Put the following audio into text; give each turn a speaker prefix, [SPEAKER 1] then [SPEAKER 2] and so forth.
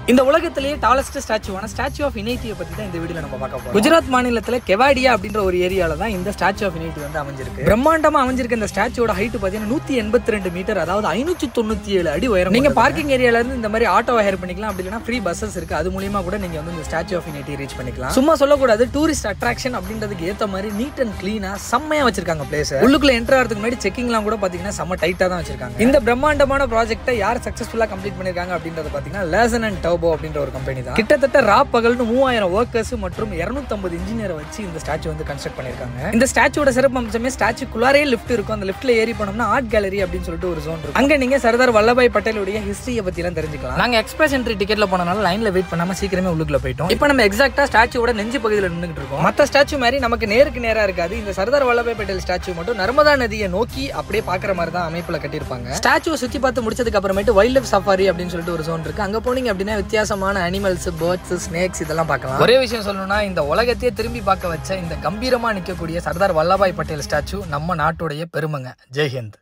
[SPEAKER 1] இந்த உலகத்திலேயே டாலஸ்ட் ஸ்டாச்சுவான ஸ்டாச்சு ஆஃப் யுனைட்டியை பத்தி தான் இந்த வீடியோல நம்ம பார்க்க போறோம் குஜராத் மாநிலத்துல கெவாடியா அப்படின்ற ஒரு ஏரியால தான் இந்த ஸ்டாச்சு ஆஃப் யுனைட்டி வந்து அமைஞ்சிருக்கு பிரம்மாண்டமா அமைஞ்சிருக்க இந்த ஸ்டாச்சுவோட ஹைட் பாத்தீங்கன்னா நூத்தி எண்பத்தி ரெண்டு மீட்டர் அதாவது ஐநூத்தி தொண்ணூத்தி ஏழு அடி உயரம் நீங்க பார்க்கிங் ஏரியால இருந்து இந்த மாதிரி ஆட்டோ ஹையர் பண்ணிக்கலாம் அப்படி இல்லைன்னா ஃப்ரீ பஸ்ஸஸ் இருக்கு அது மூலியமா கூட நீங்க வந்து இந்த ஸ்டாச்சு ஆஃப் யுனைட்டி ரீச் பண்ணிக்கலாம் சும்மா சொல்லக்கூடாது டூரிஸ்ட் அட்ராக்ஷன் அப்படின்றதுக்கு ஏத்த மாதிரி நீட் அண்ட் கிளீனா செம்மையா வச்சிருக்காங்க பிளேஸ் உள்ளுக்குள்ள என்டர் ஆகிறதுக்கு முன்னாடி செக்கிங்லாம் கூட பாத்தீங்கன்னா செம்ம டைட்டா தான் வச்சிருக்காங்க இந்த பிரம்மாண்டமான ப்ராஜெக்ட்டை யார் சக்சஸ்ஃபுல்லா கம்ப்ளீட் பண்ணிருக்காங்க அப்படின்றது பாத்தீங்கன்னா லேசன் அண்ட் டர்போ அப்படின்ற ஒரு கம்பெனி தான் கிட்டத்தட்ட ரா பகல்னு மூவாயிரம் ஒர்க்கர்ஸ் மற்றும் 250 இன்ஜினியரை வச்சு இந்த ஸ்டாச்சு வந்து கன்ஸ்ட்ரக்ட் பண்ணிருக்காங்க இந்த ஸ்டாச்சுவோட சிறப்பு அம்சமே ஸ்டாச்சுக்குள்ளாரே லிஃப்ட் இருக்கும் அந்த லிஃப்ட்ல ஏறி போனோம்னா ஆர்ட் கேலரி அப்படின்னு சொல்லிட்டு ஒரு ஜோன் இருக்கும் அங்க நீங்க சர்தார் வல்லபாய் பட்டேலுடைய ஹிஸ்டரியை பத்தி எல்லாம் தெரிஞ்சுக்கலாம் நாங்க எக்ஸ்பிரஸ் என்ட்ரி டிக்கெட்ல போனனால லைன்ல வெயிட் பண்ணாம சீக்கிரமே உள்ளுக்குள்ள போயிட்டோம் இப்போ நம்ம எக்ஸாக்ட்டா ஸ்டாச்சுவோட நெஞ்சு பகுதியில் நின்றுட்டு இருக்கோம் மத்த ஸ்டாச்சு மாதிரி நமக்கு நேருக்கு நேரா இருக்காது இந்த சர்தார் வல்லபாய் பட்டேல் ஸ்டாச்சு மட்டும் நர்மதா நதியை நோக்கி அப்படியே பாக்குற மாதிரி தான் அமைப்புல கட்டியிருப்பாங்க ஸ்டாச்சுவை சுத்தி பார்த்து முடிச்சதுக்கு அப்புறமேட்டு வைல்ட் லைஃப் சஃபாரி அப்படின்னு சொல்லிட்டு ஒரு ஜோன் இருக்கு அங்க போனீங்க அப்படின்னா வித்தியாசமான அனிமல்ஸ் பேர்ட்ஸ் ஸ்னேக்ஸ் இதெல்லாம் பார்க்கலாம் ஒரே விஷயம் சொல்லணும்னா இந்த உலகத்தையே திரும்பி பார்க்க வச்ச இந்த கம்பீரமா நிற்கக்கூடிய சர்தார் வல்லபாய் பட்டேல் ஸ்டாச்சு நம்ம நாட்டுடைய பெருமைங்க ஜெய்ஹிந்த்